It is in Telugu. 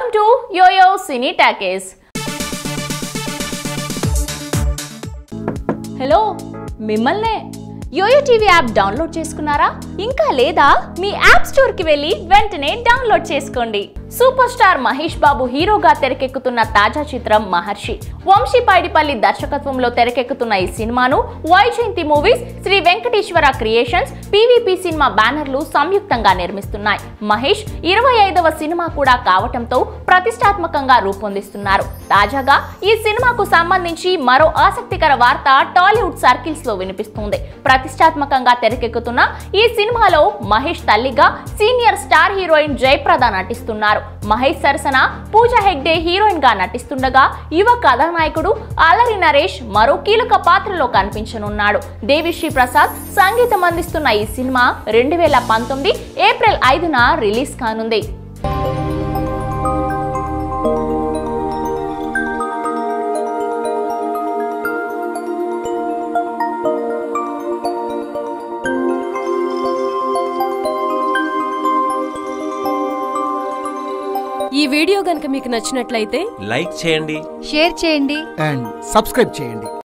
welcome to Yoyo cine talkies hello మిమ్మల్నే యోయో టీవీ యాప్ డౌన్లోడ్ చేసుకున్నారా ఇంకా లేదా మీ యాప్ స్టోర్ కి వెళ్ళి వెంటనే డౌన్లోడ్ చేసుకోండి సూపర్ స్టార్ మహేష్ బాబు హీరోగా తెరకెక్కుతున్న తాజా చిత్రం మహర్షి వంశీ పైడిపల్లి దర్శకత్వంలో తెరకెక్కుతున్న ఈ సినిమాను Vyjayanthi movies Sri Venkateswara creations PVP cinema బ్యానర్లు సంయుక్తంగా నిర్మిస్తున్నాయి మహేష్ ఇరవై ఐదవ సినిమా కూడా కావటంతో ప్రతిష్టాత్మకంగా రూపొందిస్తున్నారు తాజాగా ఈ సినిమాకు సంబంధించి మరో ఆసక్తికర వార్త టాలీవుడ్ సర్కిల్స్ లో వినిపిస్తుంది ప్రతిష్టాత్మకంగా తెరకెక్కుతున్న ఈ సినిమాలో మహేష్ తల్లిగా సీనియర్ స్టార్ హీరోయిన్ జయప్రద నటిస్తున్నారు మహేష్ సరసన పూజా హెగ్డే హీరోయిన్ గా నటిస్తుండగా యువ కథానాయకుడు అల్లరి నరేష్ మరో కీలక పాత్రలో కనిపించనున్నాడు దేవిశ్రీ ప్రసాద్ సంగీతం అందిస్తున్న ఈ సినిమా రెండు వేల పంతొమ్మిది ఏప్రిల్ ఐదున రిలీజ్ కానుంది ఈ వీడియో గనుక మీకు నచ్చినట్లయితే లైక్ చేయండి షేర్ చేయండి అండ్ సబ్స్క్రైబ్ చేయండి